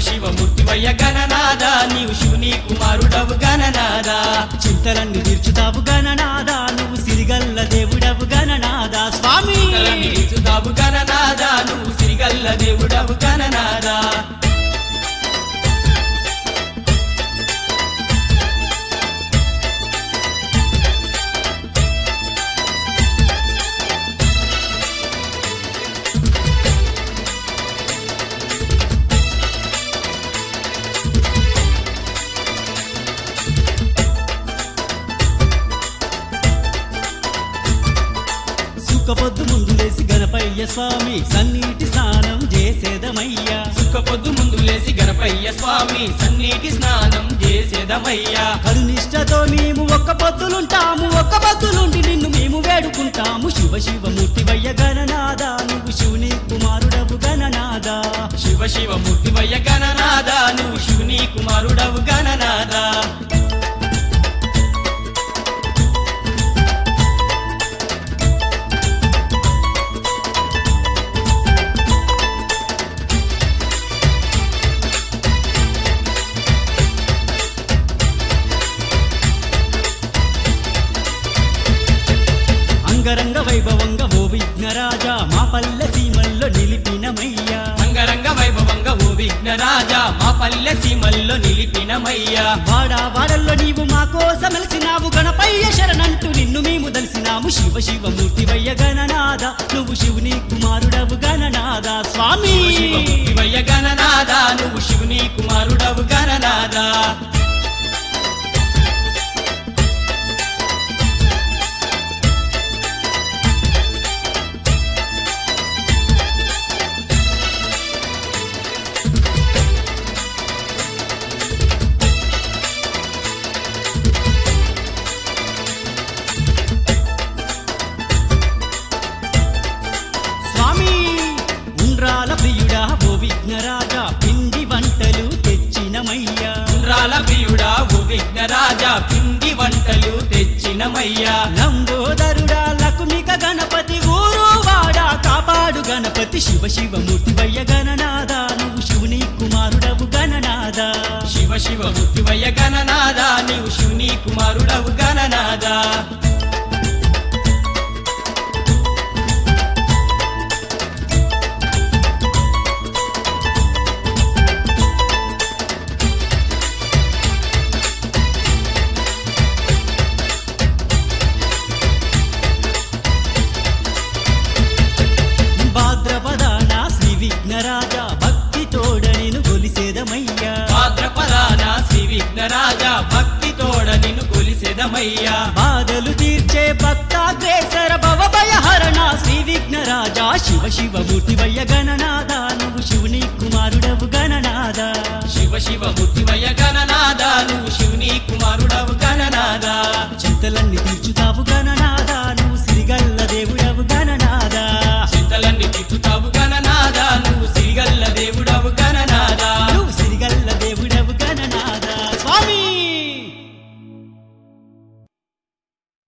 శివ మూర్తివయ్య గణనాద నీవు శివుని కుమారుడవు గణనాద చింతలన్నీ తీర్చుతావు గణనాద నువ్వు సిరిగల్ల దేవుడవు గణనాద స్వామి నిలుచుతావు గణనాద నువ్వు సిరిగల్ల దేవుడవు గణనాద సుఖపొద్దు ముందు లేసి గణపయ్య స్వామి సన్నీటి స్నానం చేసేదమయ్యా సుఖ పొద్దు ముందు లేసి గణపయ్య స్వామి సన్నీటి స్నానం చేసేదమయ్యా కరునిష్టతో మేము ఒక్క పొద్దులుంటాము ఒక్క పొద్దులుండి నిన్ను మేము వేడుకుంటాము శివ శివ మూర్తివయ్య గణనాద నువ్వు శివుని కుమారుడవు గణనాద శివ శివ మూర్తివయ్య గణనాద నువ్వు శివుని కుమారుడవు గణనాద అంగరంగ వైభవంగా ఓ విఘ్నరాజా మా పల్లె సీమల్లో నిలిపినమయ్యా అంగరంగ వైభవంగా ఓ విఘ్నరాజా మా పల్లె సీమల్లో నిలిపినమయ్యా వాడా వాడల్లో నీవు మా కోసం వెలిసినావు గణపయ్య శరణంటూ నిన్ను మేము దలిసినాము శివ శివ మూర్తివయ్య గణనాద నువ్వు శివుని కుమారుడవు గణనాద స్వామి శివ మూర్తివయ్య గణనాద నువ్వు శివుని కుమారుడవు గణనాద స్వామి ఉండ్రాల ప్రియుడా ఓ విఘ్నరాజా పిండి వంటలు తెచ్చినమయ్యా ఉండ్రాల ప్రియుడా ఓ విఘ్నరాజా పిండి వంటలు తెచ్చినమయ్యా లంబోదరుడా లకుమిక గణపతి ఊరు వాడా కాపాడు గణపతి శివ శివ మూర్తివయ్య గణనాద నువ్వు శివుని కుమారుడవు గణనాద శివ శివ మూర్తివయ్య గణనాద నీవు శివుని కుమారుడవు గణనాద భాద్రపదాన శ్రీ విఘ్నరాజ భక్తి తోడ నేను గొలిసేదమయ్యా భాద్రపదాన శ్రీ విఘ్నరాజా భక్తి తోడ నిన్ను కొలిసెదమయ్యా బాధలు తీర్చే భక్తాగ్రేసర భవభయహరణ శ్రీ విఘ్నరాజ శివ శివ మూర్తివయ్య గణనాద నువ్వు శివుని కుమారుడవు గణనాద శివ శివ మూర్తివయ్య గణనాద నువ్వు శివుని కుమారుడవు